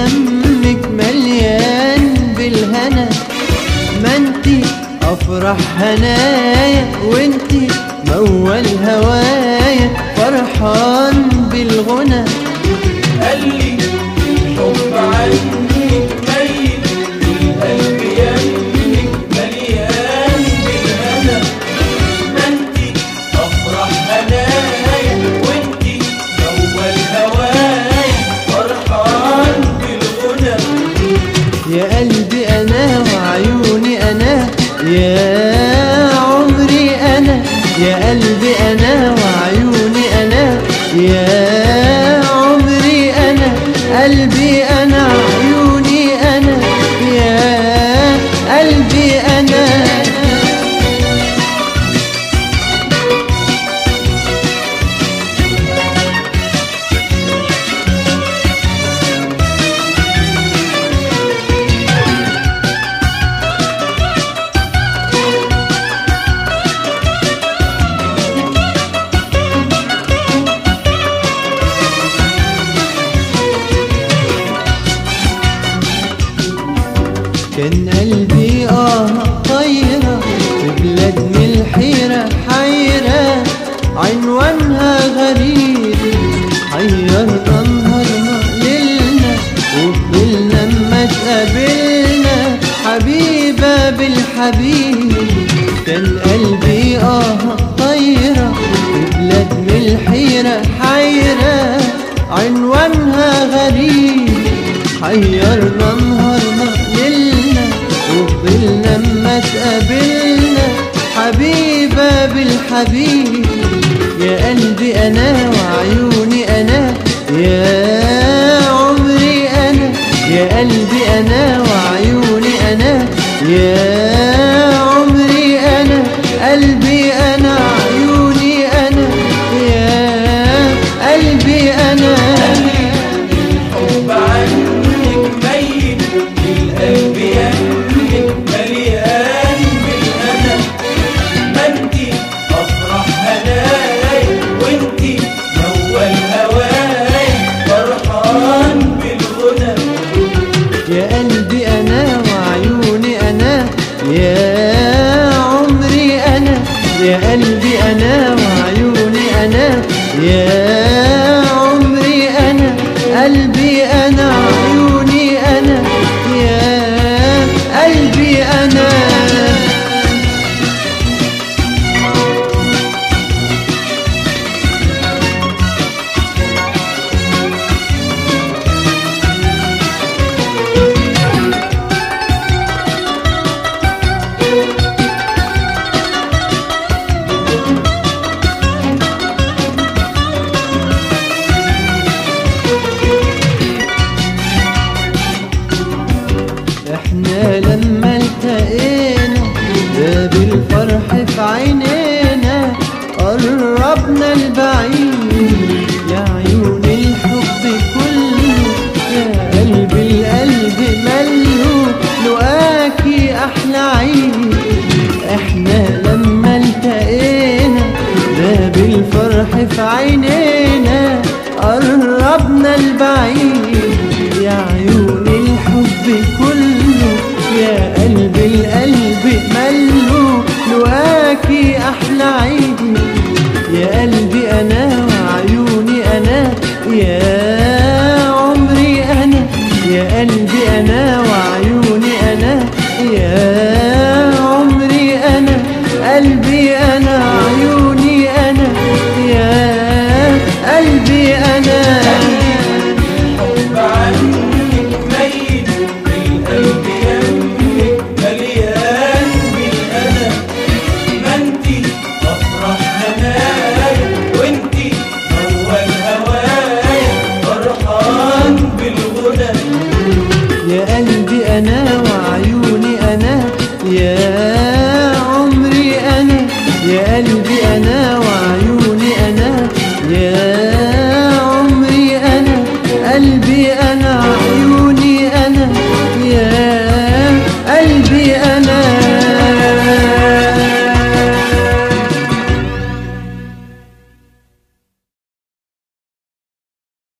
يمك مليان بالهنا ما انتي افرح هنايا وانتي مول هوايا فرحان بالغنى قال لي الحب عنك ميت القلب يمك مليان بالهنا ما انتي افرح هنايا وانتي اول هوايا فرحان بالغنى يا قلبي انا وعيوني انا يا عمري انا يا قلبي انا وعيوني انا يا عمري انا قلبي انا عيوني انا يا قلبي انا كان قلبي اه طايرة في بلاد من الحيرة حيرة عنوانها غريب حيرنا نهارنا ليلنا وفضلنا اما تقابلنا حبيبة بالحبيب كان قلبي اه طايرة في بلاد من الحيرة حيرة عنوانها غريب حيرنا نهارنا ليلنا وفضلنا اما تقابلنا حبيبة بالحبيب يا قلبي انا وعيوني انا يا عمري انا يا قلبي انا وعيوني انا يا عمري انا قلبي انا عيوني انا يا قلبي انا الحب عنك ميت القلب يمك مليان بالهنا ما انتي افرح هنايا وانتي اول هوايا فرحان بالغنى يا قلبي انا وعيوني انا يا عمري انا يا قلبي انا وعيوني انا يا عمري انا قلبي انا عيوني انا يا قلبي انا احنا لما التقينا باب الفرح في عينينا قربنا البعيد يا عيون الحب كله يا قلب القلب مله لقاكي احلى عيد احنا لما التقينا باب الفرح في عينينا قربنا البعيد يا عيون الحب كله يا قلب القلب مله لقاكي احلى عيد يا قلبي انا وعيوني انا يا عمري انا يا قلبي انا وعيوني انا يا